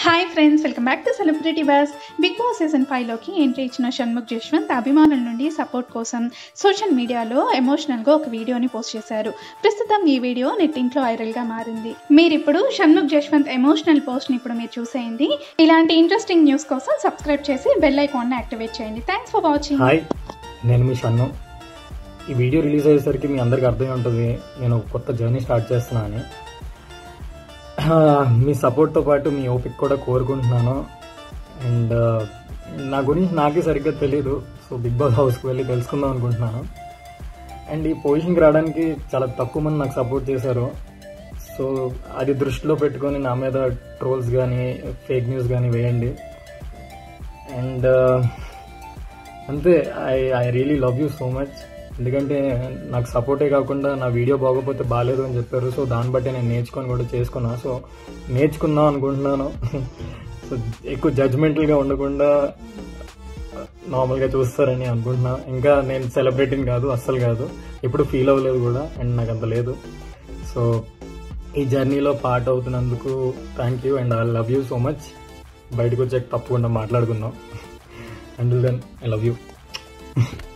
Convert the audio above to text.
hi friends welcome back to celebrity buzz Bigg Boss season ఫైవ్లోకి entry ఇచ్చిన షణ్ముఖ్ జశ్వంత్ అభిమానుల నుండి సపోర్ట్ కోసం సోషల్ మీడియాలో ఎమోషనల్గా ఒక వీడియోని పోస్ట్ చేశారు ప్రస్తుతం ఈ వీడియో నెట్టింట్లో వైరల్గా మారింది మీరు ఇప్పుడు షణ్ముఖ్ జశ్వంత్ ఎమోషనల్ పోస్ట్ని ఇప్పుడు మీరు చూసేయండి ఇలాంటి ఇంట్రెస్టింగ్ న్యూస్ కోసం సబ్స్క్రైబ్ చేసి బెల్ ఐకాన్ని యాక్టివేట్ చేయండి థ్యాంక్స్ ఫర్ వాచింగ్ హాయ్ నేను మీ షన్ను ఈ వీడియో రిలీజ్ అయ్యేసరికి మీ అందరికి అర్థమై ఉంటుంది నేను ఒక కొత్త జర్నీ స్టార్ట్ చేస్తున్నా అని ఆ, మీ సపోర్ట్తో పాటు మీ ఓపిక కూడా కోరుకుంటున్నాను అండ్ నా గురించి నాకే సరిగ్గా తెలియదు సో బిగ్ బాస్ హౌస్కి వెళ్ళి తెలుసుకుందాం అనుకుంటున్నాను అండ్ ఈ పొజిషన్కి రావడానికి చాలా తక్కువ మంది నాకు సపోర్ట్ చేశారు సో అది దృష్టిలో పెట్టుకొని నా మీద ట్రోల్స్ కానీ ఫేక్ న్యూస్ కానీ వేయండి అండ్ అంతే I I really love you so much ఎందుకంటే నాకు సపోర్టే కాకుండా నా వీడియో బాగోపోతే బాగాలేదు అని చెప్పారు సో దాన్ని బట్టి నేను నేర్చుకొని కూడా చేసుకున్నా సో నేర్చుకుందాం అనుకుంటున్నాను సో ఎక్కువ జడ్జ్మెంటల్గా ఉండకుండా నార్మల్గా చూస్తారని అనుకుంటున్నా ఇంకా నేను సెలబ్రిటీని కాదు అస్సలు కాదు ఎప్పుడు ఫీల్ అవ్వలేదు కూడా అండ్ నాకు అంత లేదు సో ఈ జర్నీలో పార్ట్ అవుతున్నందుకు thank you and I love you so much బయటకు వచ్చాక తప్పకుండా మాట్లాడుకుందాం and then I love you